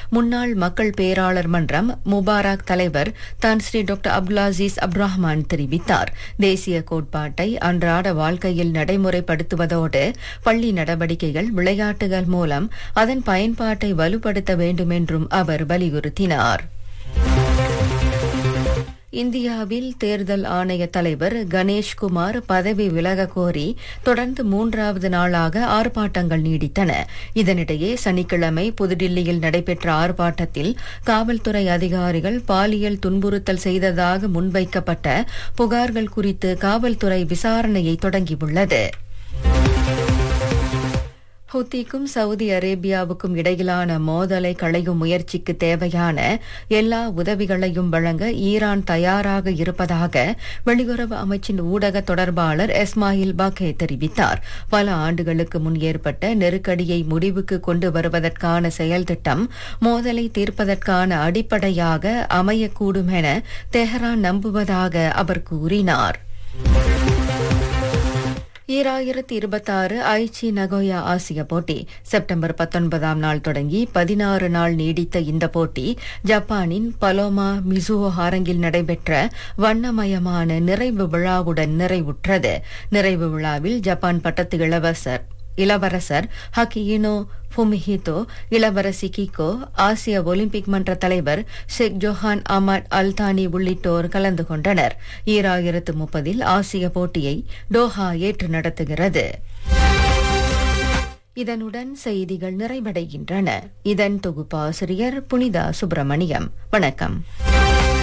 முன்னாள் மக்கள் பேராளர் மன்றம் முபாரக் தலைவர் தான் ஸ்ரீ டாக்டர் அப்துல் அசீஸ் அப்துரஹ்மான் தெரிவித்தார் தேசிய கோட்பாட்டை அன்றாட வாழ்க்கையில் நடைமுறைப்படுத்துவதோடு பள்ளி நடவடிக்கைகள் விளையாட்டுகள் மூலம் அதன் பயன்பாட்டை வலுப்படுத்த வேண்டும் என்றும் அவர் வலியுறுத்தினார் இந்தியாவில் தேர்தல் ஆணைய தலைவர் கணேஷ்குமார் பதவி விலக கோரி தொடர்ந்து மூன்றாவது நாளாக ஆர்ப்பாட்டங்கள் நீடித்தன இதனிடையே சனிக்கிழமை புதுடில்லியில் நடைபெற்ற ஆர்ப்பாட்டத்தில் காவல்துறை அதிகாரிகள் பாலியல் துன்புறுத்தல் செய்ததாக முன்வைக்கப்பட்ட புகார்கள் குறித்து காவல்துறை விசாரணையை தொடங்கியுள்ளது ஹூத்திக்கும் சவுதி அரேபியாவுக்கும் இடையிலான மோதலை களையும் முயற்சிக்கு தேவையான எல்லா உதவிகளையும் வழங்க ஈரான் தயாராக இருப்பதாக வெளியுறவு அமைச்சின் ஊடக தொடர்பாளர் எஸ்மாயில் பாக்கே தெரிவித்தார் பல ஆண்டுகளுக்கு முன் ஏற்பட்ட நெருக்கடியை முடிவுக்கு கொண்டு வருவதற்கான செயல் திட்டம் மோதலை தீர்ப்பதற்கான அடிப்படையாக அமையக்கூடும் என தெஹரான் நம்புவதாக அவர் கூறினார் ஈராயிரத்தி இருபத்தாறு ஐச்சி நகோயா ஆசிய போட்டி செப்டம்பர் பத்தொன்பதாம் நாள் தொடங்கி பதினாறு நாள் நீடித்த இந்த போட்டி ஜப்பானின் பலோமா மிசுவோ அரங்கில் நடைபெற்ற வண்ணமயமான நிறைவு விழாவுடன் நிறைவுற்றது நிறைவு விழாவில் ஜப்பான் பட்டத்து இளவரசர் இளவரசர் ஹக்கியினோ ஃபுமிஹிதோ இளவரசி கிகோ ஆசிய ஒலிம்பிக் மன்ற தலைவர் ஷேக் ஜோஹான் அமட் அல்தானி உள்ளிட்டோர் கலந்து கொண்டனர் ஈராயிரத்து முப்பதில் ஆசிய போட்டியை டோஹா ஏற்று நடத்துகிறது இதனுடன் செய்திகள் நிறைவடைகின்றன இதன் தொகுப்பாசிரியர் புனிதா சுப்பிரமணியம் வணக்கம்